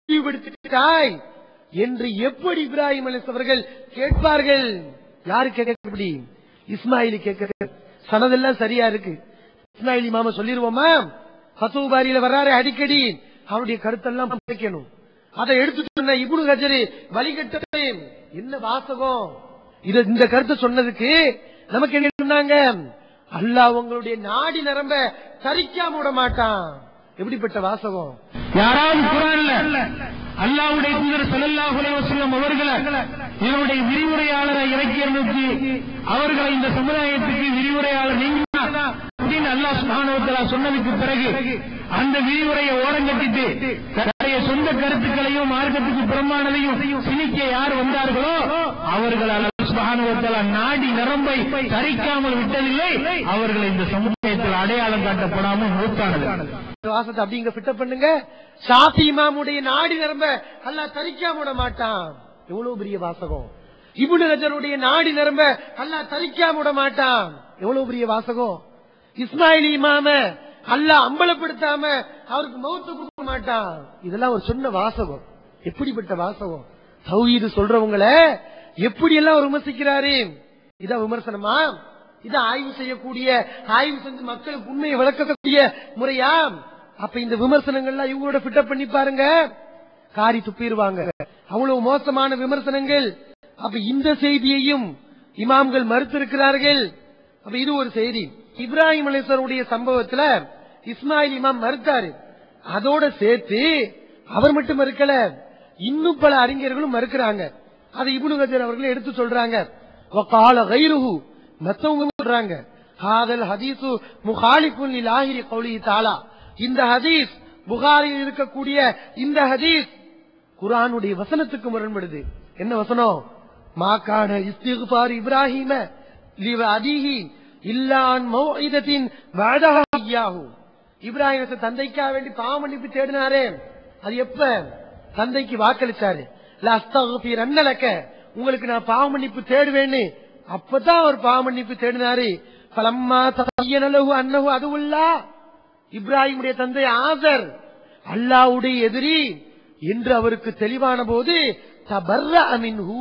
இழிவுபடுத்திட்டாய் என்று எப்படி இப்ராஹிம் அலிஸ் அவர்கள் கேட்பார்கள் யாரு கேட்கப்படி இஸ்மாயிலி கேட்க சனதெல்லாம் சரியா இருக்கு இஸ்மாயில் இமாம சொல்லிருவோமா பத்துபாரியில வர்றாரு அடிக்கடி அவருடைய கருத்தெல்லாம் வைக்கணும் அதை எடுத்து சொன்ன இபுனு ஹஜரு வழிகட்டே என்ன வாசகம் இது இந்த கருத்தை சொன்னதுக்கு நமக்கு என்ன சொன்னாங்க அல்லாஹ் உங்களுடைய நாடி நரம்ப தரிக்காம விட மாட்டான் எப்படிப்பட்ட வாசகம் யாராவது குரான்ல அல்லாவுடைய தூதர் ஸல்லல்லாஹு அலைஹி வஸல்லம் அவர்களை இவருடைய விரிவுரையாளரை இறக்கி நோக்கி அவர்களை இந்த சமுதாயத்துக்கு விரிவுரையாளர் நீங்க அப்படின்னு அல்லாஹ் சுப்ஹானஹு வ தஆலா சொன்னதுக்கு பிறகு அந்த விரிவுரையை ஓரங்கட்டிட்டு தன்னுடைய சொந்த கருத்துக்களையும் மார்க்கத்துக்கு புறம்பானதையும் திணிக்க யார் வந்தார்களோ அவர்கள் அல்லாஹ் சுப்ஹானஹு வ தஆலா நாடி நரம்பை தரிக்காமல் விட்டதில்லை அவர்களை இந்த சமுதாயத்தில் அடையாளம் காட்டப்படாமல் மூத்தானது இந்த வாசத்தை அப்படிங்க ஃபிட்ட பண்ணுங்க ஷாஃபி இமாமுடைய நாடி நரம்ப அல்லாஹ் தரிக்காம விட மாட்டான் எவ்வளவு பெரிய வாசகம் இப்னு ரஜருடைய நாடி நரம்ப அல்லாஹ் தரிக்காம விட மாட்டான் எவ்வளவு பெரிய வாசகம் இஸ்மாயில் இமாம அல்லாஹ் அம்பலப்படுத்தாம அவருக்கு மௌத்து கொடுக்க மாட்டான் இதெல்லாம் ஒரு சொன்ன வாசகம் எப்படிப்பட்ட வாசகம் தௌஹீது சொல்றவங்கள எப்படி எல்லாம் அவர் விமர்சிக்கிறாரு இதான் விமர்சனமா இதை ஆய்வு செய்யக்கூடிய ஆய்வு செஞ்சு மக்களுக்கு உண்மையை விளக்கக்கூடிய முறையா அப்ப இந்த விமர்சனங்கள்லாம் இவங்களோட ஃபிட்டப் பண்ணி பாருங்க காரி துப்பிடுவாங்க அவ்வளவு மோசமான விமர்சனங்கள் அப்ப இந்த செய்தியையும் இமாம்கள் மறுத்திருக்கிறார்கள் அப்ப இது ஒரு செய்தி இப்ராஹிம் அலிஸ்வருடைய சம்பவத்துல இஸ்மாயில் இமாம் மறுத்தாரு அதோட சேர்த்து அவர் மட்டும் மறுக்கல இன்னும் பல அறிஞர்களும் மறுக்கிறாங்க அதை இப்னு கஜர் அவர்கள் எடுத்து சொல்றாங்க வகால கைருஹு மத்தவங்க சொல்றாங்க ஹாதல் ஹதீசு முகாலிஃபுன் லிலாஹிரி கௌலி தாலா இந்த ஹதீஸ் புகாரில் இருக்கக்கூடிய இந்த ஹதீஸ் குர்ஆனுடைய வசனத்துக்கு முரண்படுது என்ன வசனம் மாக்கான இஸ்திக்பார் இப்ராஹிம லிவ அதிஹி இல்லான் மௌஇதத்தின் வஅதஹா இய்யாஹு இப்ராஹிம் தன் தந்தைக்காக வேண்டி பாவமன்னிப்பு தேடினாரே அது எப்ப தந்தைக்கு வாக்களிச்சாரு லா அஸ்தக்ஃபிரன்ன லக்க உங்களுக்கு நான் பாவமன்னிப்பு தேடுவேன்னு அப்பதான் அவர் பாவமன்னிப்பு தேடினாரு பலம்மா தயன லஹு அன்னஹு அதுவுல்லா இப்ராஹிமுடைய தந்தை ஆசர் அல்லாவுடைய எதிரி என்று அவருக்கு தெளிவான போது தபர்ர அமின்ஹு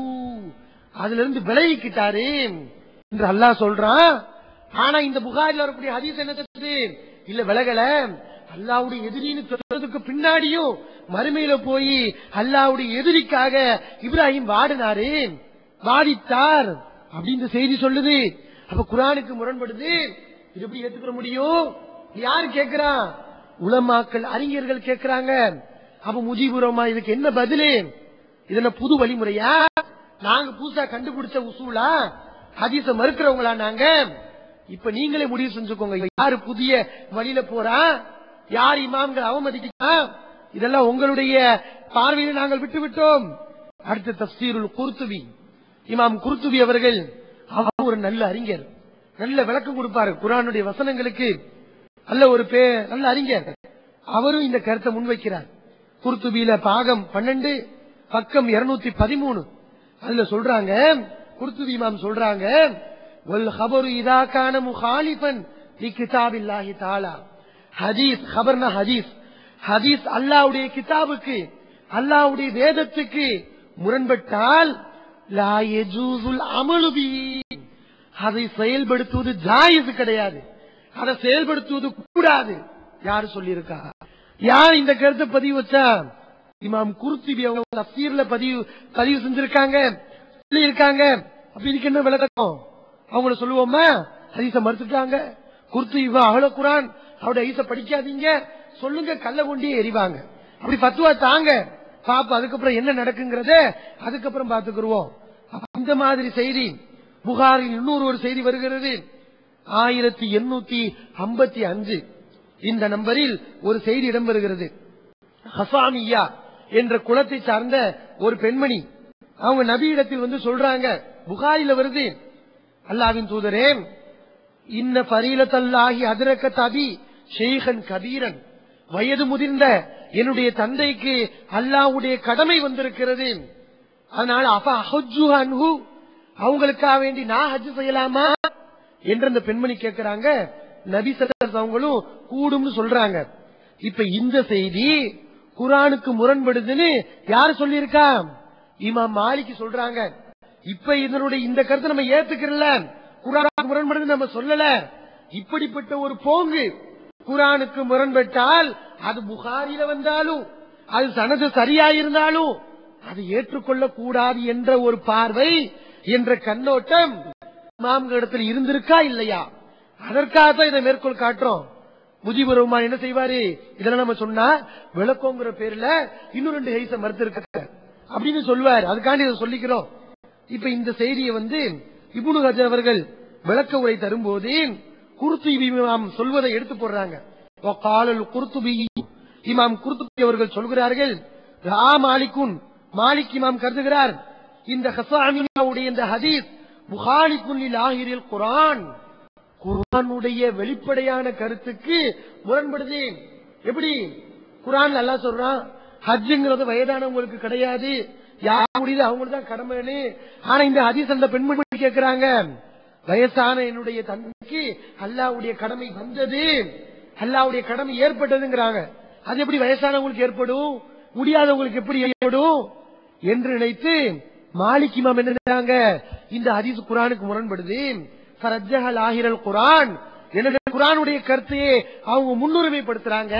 அதுல இருந்து விலகிக்கிட்டாரு என்று அல்லாஹ் சொல்றான் ஆனா இந்த புகாரில் வரக்கூடிய ஹதீஸ் என்ன சொல்லுது இல்ல விலகல அல்லாவுடைய எதிரின்னு சொல்றதுக்கு பின்னாடியும் மறுமையில போய் அல்லாவுடைய எதிரிக்காக இப்ராஹிம் வாடினாரு வாடித்தார் அப்படின்னு செய்தி சொல்லுது அப்ப குரானுக்கு முரண்படுது இது எப்படி ஏத்துக்கிற முடியும் இது யாரு கேக்குறா உலமாக்கள் அறிஞர்கள் கேக்குறாங்க அப்ப முஜிபுரமா இதுக்கு என்ன பதிலு இதுல புது வழிமுறையா நாங்க புதுசா கண்டுபிடிச்ச உசூலா ஹதீஸ மறுக்கிறவங்களா நாங்க இப்ப நீங்களே முடிவு செஞ்சுக்கோங்க யாரு புதிய வழியில போறா யார் இமாம்கள் அவமதிக்கா இதெல்லாம் உங்களுடைய பார்வையில் நாங்கள் விட்டு விட்டோம் அடுத்த தப்சீருல் குர்துபி இமாம் குர்துபி அவர்கள் அவர் ஒரு நல்ல அறிஞர் நல்ல விளக்கம் கொடுப்பாரு குரானுடைய வசனங்களுக்கு நல்ல ஒரு பே நல்ல அறிஞர் அவரும் இந்த கருத்தை முன்வைக்கிறார் குர்துபியில பாகம் பன்னெண்டு பக்கம் இருநூத்தி பதிமூணு அதுல சொல்றாங்க குர்துபி இமாம் சொல்றாங்க வல் ஹபரு இதா கான முஹாலிஃபன் லி கிதாபில்லாஹி தஆலா ஹதீஸ் ஹபர்னா ஹதீஸ் ஹதீஸ் அல்லாஹ்வுடைய கிதாபுக்கு அல்லாஹ்வுடைய வேதத்துக்கு முரண்பட்டால் லா யஜூசுல் அமலு பிஹி அதை செயல்படுத்துவது ஜாயிஸ் கிடையாது அதை செயல்படுத்துவது கூடாது யாரு சொல்லியிருக்கா யார் இந்த கருத்தை பதிவு வச்சா இமாம் குருத்திபி அவங்க தப்சீர்ல பதிவு பதிவு செஞ்சிருக்காங்க சொல்லியிருக்காங்க அப்ப இதுக்கு என்ன விளக்கம் அவங்கள சொல்லுவோமா ஹதீஸ மறுத்துட்டாங்க குர்த்து இவ அகல குரான் அவருடைய ஹதீஸ படிக்காதீங்க சொல்லுங்க கல்ல கொண்டே எரிவாங்க அப்படி பத்துவா தாங்க பாப்ப அதுக்கப்புறம் என்ன நடக்குங்கிறத அதுக்கப்புறம் பாத்துக்குருவோம் இந்த மாதிரி செய்தி புகாரில் இன்னொரு ஒரு செய்தி வருகிறது ஆயிரத்தி எண்ணூத்தி ஐம்பத்தி அஞ்சு இந்த நம்பரில் ஒரு செய்தி இடம்பெறுகிறது ஹசானியா என்ற குலத்தை சார்ந்த ஒரு பெண்மணி அவங்க நபியிடத்தில் வந்து சொல்றாங்க புகாரில வருது அல்லாவின் தூதரே இன்ன பரீலத்தல்லாகி அதிரக்க தபி ஷெய்கன் கபீரன் வயது முதிர்ந்த என்னுடைய தந்தைக்கு அல்லாஹ்வுடைய கடமை வந்திருக்கிறது அதனால அஃப அஹஜ்ஜு அன்ஹு அவங்களுக்காக வேண்டி நான் ஹஜ் செய்யலாமா என்று அந்த பெண்மணி கேட்கிறாங்க நபி ஸல்லல்லாஹு அவங்களும் கூடும்னு சொல்றாங்க இப்ப இந்த செய்தி குரானுக்கு முரண்படுதுன்னு யாரு சொல்லியிருக்கா இமாம் மாலிக்கு சொல்றாங்க இப்ப இதனுடைய இந்த கருத்தை நம்ம ஏத்துக்கிறல குரானுக்கு முரண்படுதுன்னு நம்ம சொல்லல இப்படிப்பட்ட ஒரு போங்கு குரானுக்கு முரண்பட்டால் அது புகாரில வந்தாலும் அது சனது சரியா இருந்தாலும் அது ஏற்றுக்கொள்ள கூடாது என்ற ஒரு பார்வை என்ற கண்ணோட்டம் இமாம்களிடத்தில் இருந்திருக்கா இல்லையா அதற்காக தான் இதை மேற்கோள் காட்டுறோம் முஜிபுர் ரஹ்மான் என்ன செய்வாரு இதெல்லாம் நம்ம சொன்னா விளக்கோங்கிற பேர்ல இன்னும் ரெண்டு ஹைச மறுத்து இருக்க அப்படின்னு சொல்லுவார் அதுக்காண்டி இதை சொல்லிக்கிறோம் இப்ப இந்த செய்தியை வந்து இப்னு ஹஜர் அவர்கள் விளக்க உரை தரும்போது குருத்துபி இமாம் சொல்வதை எடுத்து போடுறாங்க காலல் குருத்துபி இமாம் குருத்துபி அவர்கள் சொல்கிறார்கள் ரா மாலிக்குன் மாலிக் இமாம் கருதுகிறார் இந்த ஹசாமியாவுடைய இந்த ஹதீஸ் புகாரிக்குன் லாஹிரில் குரான் குர்ஆனுடைய வெளிப்படையான கருத்துக்கு முரண்படுது எப்படி குர்ஆன்ல அல்லாஹ் சொல்றான் ஹஜ்ஜுங்கிறது வயதானவங்களுக்கு கிடையாது யார் முடியுது அவங்களுக்கு தான் கடமைன்னு ஆனா இந்த ஹதீஸ் அந்த பெண்மணி கேட்கிறாங்க வயசான என்னுடைய தந்தைக்கு அல்லாஹ்வுடைய கடமை வந்தது அல்லாஹ்வுடைய கடமை ஏற்பட்டதுங்கிறாங்க அது எப்படி வயசானவங்களுக்கு ஏற்படும் முடியாதவங்களுக்கு எப்படி ஏற்படும் என்று நினைத்து மாலிக் இமாம் என்ன நினைச்சாங்க இந்த ஹதீஸ் குர்ஆனுக்கு முரண்படுது ஃபரஜ்ஜஹல் ஆஹிரல் குர்ஆன் என்னுடைய குர்ஆனுடைய கருத்தையே அவங்க முன்னுரிமைப்படுத்துறாங்க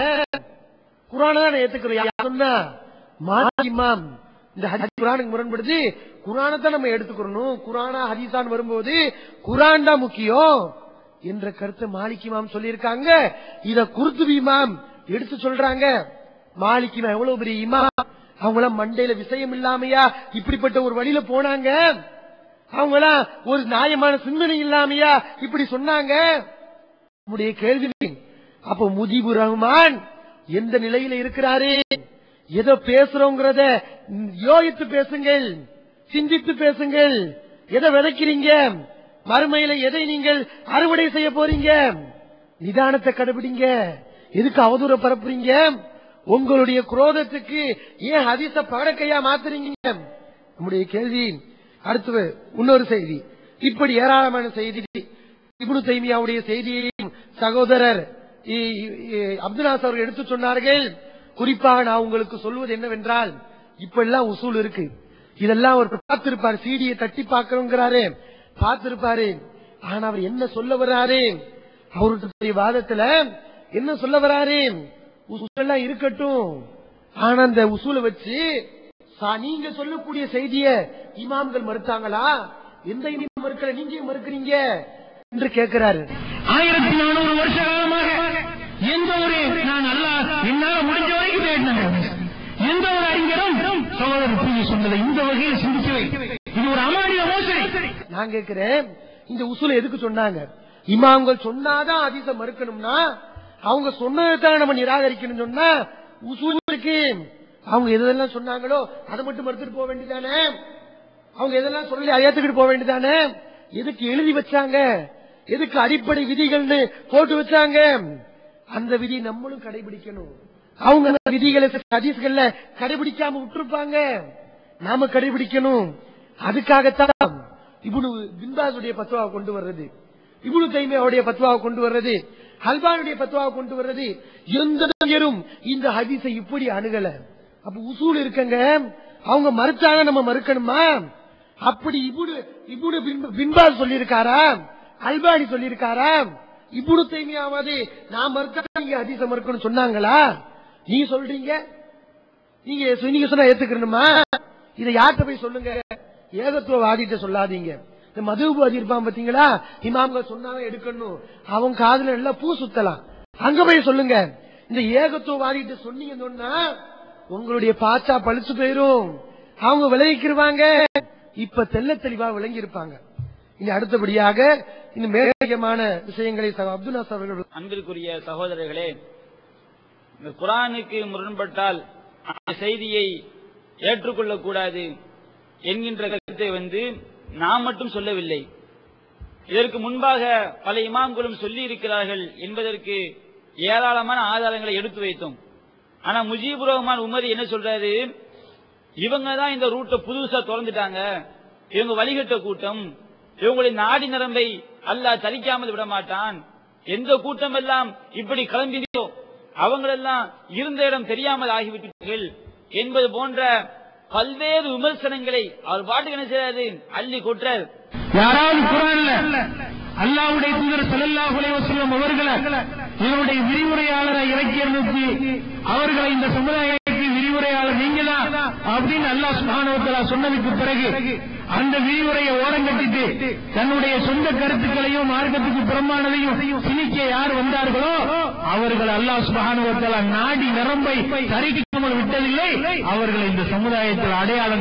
குர்ஆனை தான் ஏத்துக்கிறோம் யார் சொன்னா மாலிக் இமாம் இந்த ஹதீஸ் குர்ஆனுக்கு முரண்படுது குர்ஆனை தான் நம்ம எடுத்துக்கிறணும் குர்ஆனா ஹதீஸான் வரும்போது குர்ஆன் தான் முக்கியம் என்ற கருத்தை மாலிக் இமாம் சொல்லியிருக்காங்க இத குர்துபி இமாம் எடுத்து சொல்றாங்க மாலிக் இமாம் எவ்வளவு பெரிய இமாம் அவங்களாம் மண்டையில விஷயம் இல்லாமையா இப்படிப்பட்ட ஒரு வழியில போனாங்க அவங்களாம் ஒரு நியாயமான சிந்தனை இல்லாமையா இப்படி சொன்னாங்க நம்முடைய கேள்வி அப்ப முஜிபுர் ரஹ்மான் எந்த நிலையில இருக்கிறாரு எதை பேசுறோங்கிறத யோகித்து பேசுங்கள் சிந்தித்து பேசுங்கள் எதை விதைக்கிறீங்க மறுமையில எதை நீங்கள் அறுவடை செய்ய போறீங்க நிதானத்தை கடைபிடிங்க எதுக்கு அவதூற பரப்புறீங்க உங்களுடைய குரோதத்துக்கு ஏன் ஹதீஸ பகடக்கையா மாத்துறீங்க நம்முடைய கேள்வி அடுத்து இன்னொரு செய்தி இப்படி ஏராளமான செய்தி இப்னு தைமியாவுடைய செய்தியையும் சகோதரர் இ- இ- அப்துல்லாஸ் அவர்கள் எடுத்து சொன்னார்கள் குறிப்பாக நான் உங்களுக்கு சொல்வது என்னவென்றால் இப்ப எல்லாம் உசூல் இருக்கு இதெல்லாம் அவர் பார்த்திருப்பார் சீடியை தட்டி பார்க்கிறோங்கிறாரு பார்த்திருப்பாரு ஆனா அவர் என்ன சொல்ல வர்றாரு அவருடைய வாதத்துல என்ன சொல்ல வர்றாரு உசூல் எல்லாம் இருக்கட்டும் ஆனா அந்த உசூலை வச்சு சா- நீங்க சொல்லக்கூடிய செய்திய இமாம்கள் மறுத்தாங்களா எந்த இமாம் மறுக்கல நீங்க ஏன் மறுக்கிறீங்க என்று கேட்கிறாரு ஆயிரத்தி நானூறு வருஷ காலமாக எந்த ஒரு நான் நல்லா என்னால முடிஞ்ச வரைக்கும் தேடினேன் எந்த ஒரு அறிஞரும் சகோதரர் பூஜை சொன்னதை இந்த வகையில் சிந்திக்கவை இது ஒரு அமானிய மோசடி நான் கேட்கிறேன் இந்த உசூலை எதுக்கு சொன்னாங்க இமாம்கள் சொன்னாதான் அதிச மறுக்கணும்னா அவங்க சொன்னதைத்தான் நம்ம நிராகரிக்கணும் சொன்னா உசூல் இருக்கு அவங்க எதெல்லாம் சொன்னாங்களோ அதை மட்டும் மறுத்துட்டு போக வேண்டியதானே அவங்க எதெல்லாம் சொல்லி அதை ஏத்துக்கிட்டு போக வேண்டியதானே எதுக்கு எழுதி வச்சாங்க எதுக்கு அடிப்படை விதிகள்னு போட்டு வச்சாங்க அந்த விதி நம்மளும் கடைபிடிக்கணும் அவங்க அந்த விதிகளை ஹதீஸ்கள்ல கடைபிடிக்காம விட்டுருப்பாங்க நாம கடைபிடிக்கணும் அதுக்காகத்தான் இப்னு பின்பாசுடைய பத்துவாவை கொண்டு வர்றது இப்னு தைமியாவுடைய பத்துவாவை கொண்டு வர்றது ஹல்பானுடைய பத்துவாவை கொண்டு வர்றது எந்த அறிஞரும் இந்த ஹதீஸை இப்படி அணுகல அப்ப உசூல் இருக்கங்க அவங்க மறுத்தாங்க நம்ம மறுக்கணுமா அப்படி இபுடு இபுடு பின்பாஸ் சொல்லியிருக்காரா அல்பானி சொல்லியிருக்காரா இபுடு தைமியாவது நான் மறுத்தா நீங்க ஹதீஸை மறுக்கணும் சொன்னாங்களா நீங்க சொல்றீங்க நீங்க நீங்க சொன்னா ஏத்துக்கணுமா இதை யார்கிட்ட போய் சொல்லுங்க ஏகத்துவவாதிட்ட சொல்லாதீங்க இந்த மதுபாதி இருப்பான் பாத்தீங்களா இமாம்கள் சொன்னாலும் எடுக்கணும் அவன் காதுல நல்லா பூ சுத்தலாம் அங்க போய் சொல்லுங்க இந்த ஏகத்துவவாதிட்ட சொன்னீங்கன்னு சொன்னா உங்களுடைய பாச்சா பழிச்சு போயிரும் அவங்க விளைவிக்கிருவாங்க இப்ப தெள்ள தெளிவா விளங்கி இருப்பாங்க இனி அடுத்தபடியாக இன்னும் மேலதிகமான விஷயங்களை சகோ அப்துல் நாசர் அவர்கள் அன்பிற்குரிய சகோதரர்களே இந்த குரானுக்கு முரண்பட்டால் அந்த செய்தியை ஏற்றுக்கொள்ளக்கூடாது என்கின்ற கருத்தை வந்து நாம் மட்டும் சொல்லவில்லை இதற்கு முன்பாக பல இமாம்களும் சொல்லி இருக்கிறார்கள் என்பதற்கு ஏராளமான ஆதாரங்களை எடுத்து வைத்தோம் ஆனா முஜீபுர் ரஹ்மான் உமர் என்ன சொல்றாரு இவங்க தான் இந்த ரூட்டை புதுசா திறந்துட்டாங்க இவங்க வழிகட்ட கூட்டம் இவங்களின் நாடி நரம்பை அல்லாஹ் தரிக்காமல் விட மாட்டான் எந்த கூட்டம் எல்லாம் இப்படி கிளம்பினோ அவங்களெல்லாம் இருந்த இடம் தெரியாமல் ஆகிவிட்டீர்கள் என்பது போன்ற பல்வேறு விமர்சனங்களை அவர் பாட்டுக்கு என்ன செய்யாது அள்ளி கொட்டுறார் யாராவது குரான்ல அல்லாவுடைய தூதர் ஸல்லல்லாஹு அலைஹி வஸல்லம் அவர்களை இவருடைய விரிவுரையாளரை இறக்கி அனுப்பி அவர்களை இந்த சமுதாயத்துக்கு விரிவுரையாளர் நீங்க தான் அப்படின்னு அல்லாஹ் சுப்ஹானஹு வ தஆலா சொன்னதுக்கு பிறகு அந்த விரிவுரையை ஓரங்கட்டிட்டு தன்னுடைய சொந்த கருத்துக்களையும் மார்க்கத்துக்கு புறம்பானதையும் திணிக்க யார் வந்தார்களோ அவர்கள் அல்லாஹ் சுப்ஹானஹு வ தஆலா நாடி நரம்பை தரிக்காமல் விட்டதில்லை அவர்களை இந்த சமுதாயத்தில் அடையாளம்